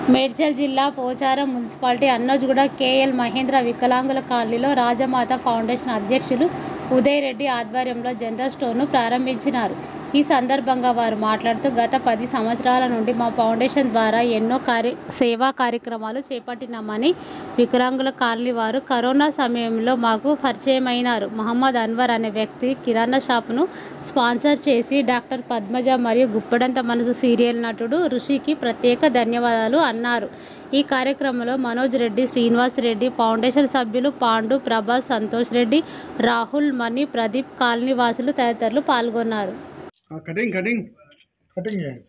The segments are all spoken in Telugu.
మేడ్చల్ జిల్లా పోచారం మున్సిపాలిటీ అన్నోజ్గూడ కేఎల్ మహేంద్ర వికలాంగుల కాలనీలో రాజమాత ఫౌండేషన్ అధ్యక్షులు ఉదయ్ రెడ్డి ఆధ్వర్యంలో జనరల్ స్టోర్ను ప్రారంభించినారు ఈ సందర్భంగా వారు మాట్లాడుతూ గత పది సంవత్సరాల నుండి మా ఫౌండేషన్ ద్వారా ఎన్నో కార్య సేవా కార్యక్రమాలు చేపట్టినామని వికలాంగుల కాలనీ వారు కరోనా సమయంలో మాకు పరిచయమైనారు మహమ్మద్ అన్వర్ అనే వ్యక్తి కిరాణా షాపును స్పాన్సర్ చేసి డాక్టర్ పద్మజ మరియు గుప్పడంత మనసు సీరియల్ నటుడు ఋషికి ప్రత్యేక ధన్యవాదాలు అన్నారు ఈ కార్యక్రమంలో మనోజ్ రెడ్డి శ్రీనివాస్ రెడ్డి ఫౌండేషన్ సభ్యులు పాండు ప్రభాస్ సంతోష్ రెడ్డి రాహుల్ మణి ప్రదీప్ కాలనీ వాసులు తదితరులు పాల్గొన్నారు కటింగ్ కటింగ్ కటింగ్ చేయండి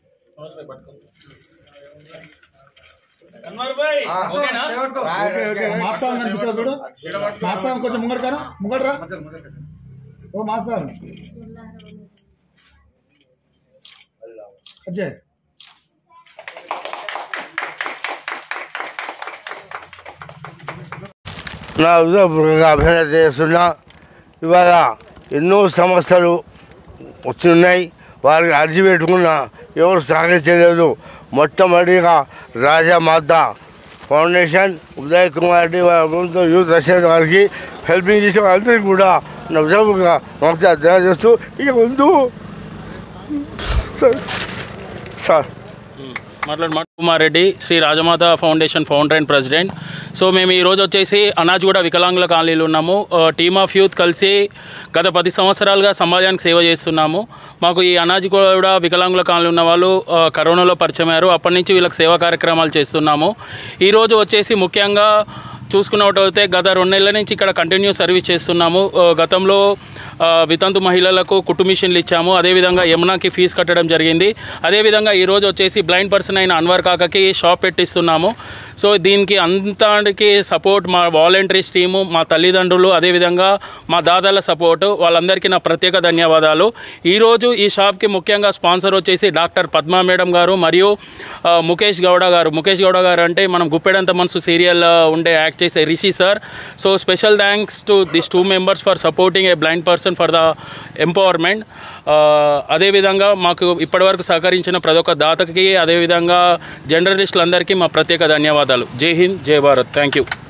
ఓకే ఓకే మాసాం కనిపిస్తుంది చూడు మాసాం కొంచెం ముంగడు కాను ముంగడు రా ఓ మాసాం కట్ చేయండి నా హృదయపూర్వకంగా అభినందన చేస్తున్నా ఇవాళ ఎన్నో సమస్యలు వస్తున్నాయి వారికి అర్జీ పెట్టుకున్నా ఎవరు సహకరించలేదు మొట్టమొదటిగా రాజామాత ఫౌండేషన్ ఉదయ్ కుమార్ రెడ్డి వారి ప్రభుత్వం యూత్ రష్యన్ వారికి హెల్పింగ్ చేసే వాళ్ళందరికీ కూడా నా హృదయపూర్వకంగా నమస్కారం తెలియజేస్తూ ఇక ముందు సార్ సార్ మాట్లాడు మాట Kumar Reddy Shri Rajamata foundation founder and president so మేము ఈరోజు వచ్చేసి అనాజ్గూడ వికలాంగుల కాలనీలో ఉన్నాము టీమ్ ఆఫ్ యూత్ కలిసి గత పది సంవత్సరాలుగా సమాజానికి సేవ చేస్తున్నాము మాకు ఈ అనాజ్గూడ వికలాంగుల కాలనీ ఉన్న వాళ్ళు ఆ, కరోనాలో పరిచయం అయ్యారు అప్పటి నుంచి వీళ్ళకి సేవా కార్యక్రమాలు చేస్తున్నాము ఈరోజు వచ్చేసి ముఖ్యంగా చూసుకున్నట్టయితే గత రెండు నెలల నుంచి ఇక్కడ కంటిన్యూ సర్వీస్ చేస్తున్నాము ఆ, గతంలో ఆ, వితంతు మహిళలకు కుట్టు మిషన్లు ఇచ్చాము అదేవిధంగా యమునాకి ఫీజు కట్టడం జరిగింది అదేవిధంగా ఈరోజు వచ్చేసి బ్లైండ్ పర్సన్ అయిన అన్వర్ కాకకి షాప్ పెట్టిస్తున్నాము సో దీనికి అంతటికి సపోర్ట్ మా వాలంటీర్స్ టీము మా తల్లిదండ్రులు అదేవిధంగా మా దాదాల సపోర్ట్ వాళ్ళందరికీ నా ప్రత్యేక ధన్యవాదాలు ఈరోజు ఈ షాప్కి ముఖ్యంగా స్పాన్సర్ వచ్చేసి డాక్టర్ పద్మా మేడం గారు మరియు ఆ, ముఖేష్ గౌడ గారు ముఖేష్ గౌడ గారు అంటే మనం గుప్పెడంత మనసు సీరియల్ ఉండే యాక్ట్ చేసే Rishi sir so special thanks to this two members for supporting a blind person for the empowerment అదేవిధంగా మాకు ఇప్పటివరకు సహకరించిన ప్రతి ఒక్క దాతకి అదేవిధంగా జర్నలిస్టులందరికీ మా ప్రత్యేక ధన్యవాదాలు జై హింద్ జై భారత్ థ్యాంక్ యూ